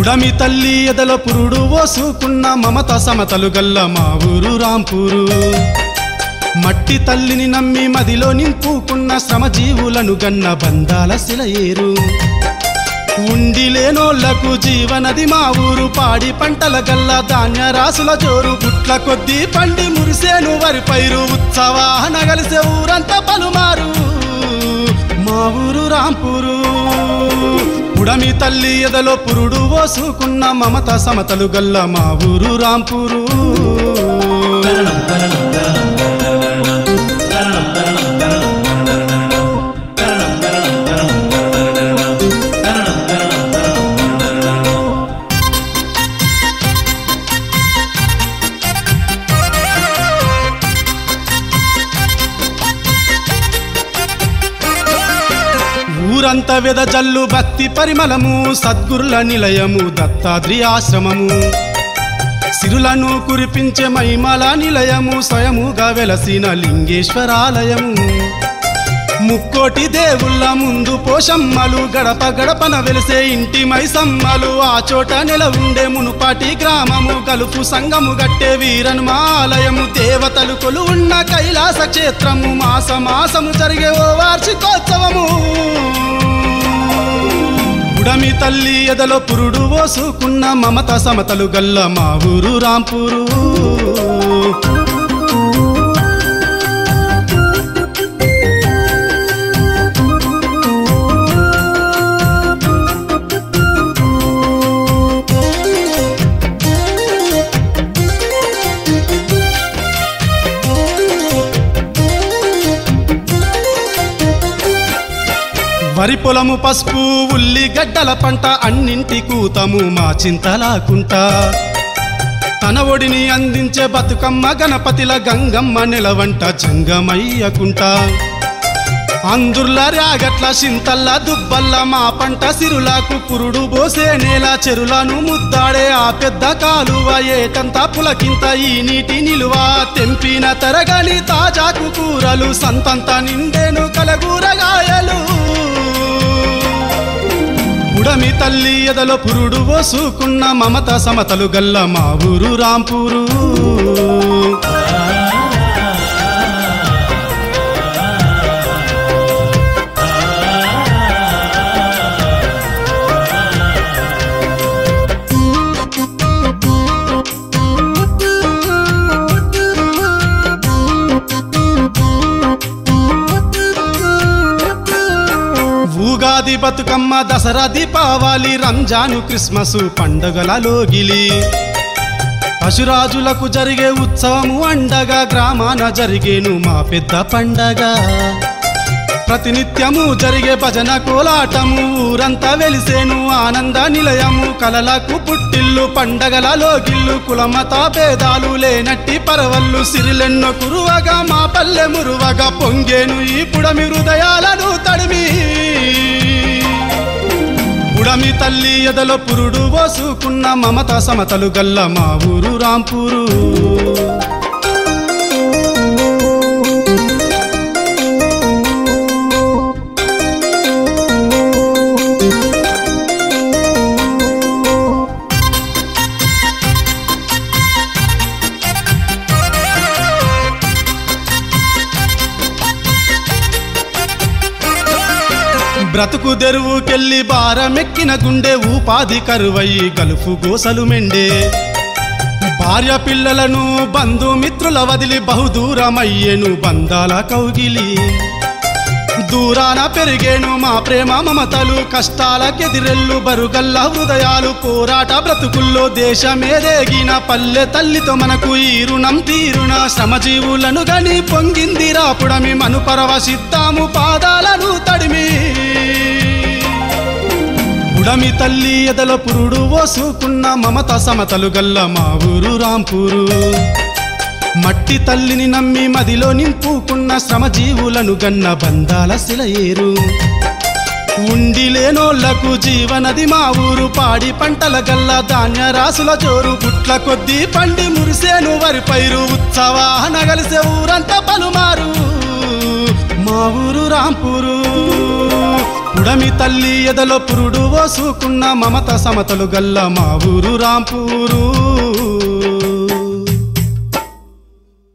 ఉడమి తల్లి ఎదల పురుడు ఓసుకున్న మమత సమతలు గల్ల మా ఊరు రాంపూరు మట్టి తల్లిని నమ్మి మదిలో నింపుకున్న శ్రమజీవులను గన్న బంధాల శిలయేరు ఉండి లేనోళ్లకు జీవనది మా ఊరు పాడి పంటల గల్ల ధాన్య రాసుల జోరు పుట్ల కొద్దీ పండి మురిసేను వరి పైరు ఉత్సవాహన కలిసే ఊరంతా పలుమారు మా ఊరు రాంపూరు ఉడమి తల్లి ఎదలో పురుడు ఓసుకున్న మమత సమతలు గల్ల మా ఊరు రాంపూరు ఊరంత వెదజల్లు భక్తి పరిమళము సద్గురుల నిలయము దత్తాద్రి ఆశ్రమము సిరులను కురిపించే మహిమల నిలయము స్వయముగా వెలసిన లింగేశ్వరాలయము ముక్కోటి దేవుళ్ళ ముందు పోషమ్మలు గడప గడపన వెలిసే ఇంటి మైసమ్మలు ఆ చోట నెల ఉండే మునుపాటి గ్రామము కలుపు సంగము గట్టే వీరన్మాలయము దేవతలు కొలు ఉన్న కైలాస క్షేత్రము మాస మాసము జరిగే ఓ వార్షికోత్సవము ఉడమి తల్లి ఎదలో పురుడు ఓసుకున్న మమత సమతలు గల్ల మా ఊరు రాంపూరు వరి పొలము పసుపు ఉల్లి గడ్డల పంట అన్నింటి కూతము మా చింతలాకుంటా తన ఒడిని అందించే బతుకమ్మ గణపతిల గంగమ్మ నెలవంట జంగమయ్యకుంటా అందుర్ల రాగట్ల సింతల్ల దుబ్బల్ల మా పంట సిరులకు పురుడు పోసే నేల చెరులను ముద్దాడే ఆ పెద్ద కాలువ ఏటంతా పులకింత ఈ నీటి నిలువ తెంపిన తరగని తాజాకు కూరలు సంతంత నిండెను కలగూరగాయలు ఉడమి తల్లి ఎదలో పురుడు ఓసుకున్న మమత సమతలు గల్ల మా ఊరు రాంపూరు ఉగాది బతుకమ్మ దసరా దీపావళి రంజాను క్రిస్మస్ పండగలలో గిలి పశురాజులకు జరిగే ఉత్సవము అండగా గ్రామాన జరిగేను మా పెద్ద పండగ ప్రతినిత్యము జరిగే భజన కోలాటము ఊరంతా వెలిసేను ఆనంద నిలయము కలలకు పుట్టిల్లు పండగలలో గిల్లు కులమత భేదాలు లేనట్టి పరవళ్ళు సిరిలెన్నో కురువగా మా పల్లె మురువగా పొంగేను ఈ పుడమి హృదయాలను తడిమి ఉడమి తల్లి ఎదలో పురుడు ఓసుకున్న మమత సమతలు గల్ల మా ఊరు రాంపూరు బ్రతుకు తెరువుకెళ్ళి భారమెక్కిన గుండె ఉపాధి కరువయి గలుపు గోసలు మెండే భార్య పిల్లలను బంధుమిత్రుల వదిలి బహుదూరమయ్యేను బంధాల కౌగిలి దూరాన పెరిగేను మా ప్రేమ మమతలు కష్టాలకెదిరెల్లు బరుగల్ల హృదయాలు పోరాట బ్రతుకుల్లో దేశమేదేగిన పల్లె తల్లితో మనకు ఈ రుణం తీరున శ్రమజీవులను గని పొంగింది రాపుడమి మను పరవశిద్దాము పాదాలను తడిమి ఉడమి తల్లి ఎదల పురుడు ఓసుకున్న మమత సమతలు గల్ల మా ఊరు రాంపూరు మట్టి తల్లిని నమ్మి మదిలో నింపుకున్న శ్రమజీవులను గన్న బంధాల శిలయేరు ఉండి లేనోళ్లకు జీవనది మా ఊరు పాడి పంటల గల్ల ధాన్య రాసుల జోరు పుట్ల కొద్దీ పండి మురిసేను వరి పైరు ఉత్సవాహన కలిసే ఊరంతా పలుమారు మా ఊరు రాంపూరు పుడమి తల్లి ఎదలో పురుడు ఓసుకున్న మమత సమతలు గల్ల మా ఊరు రాంపూరు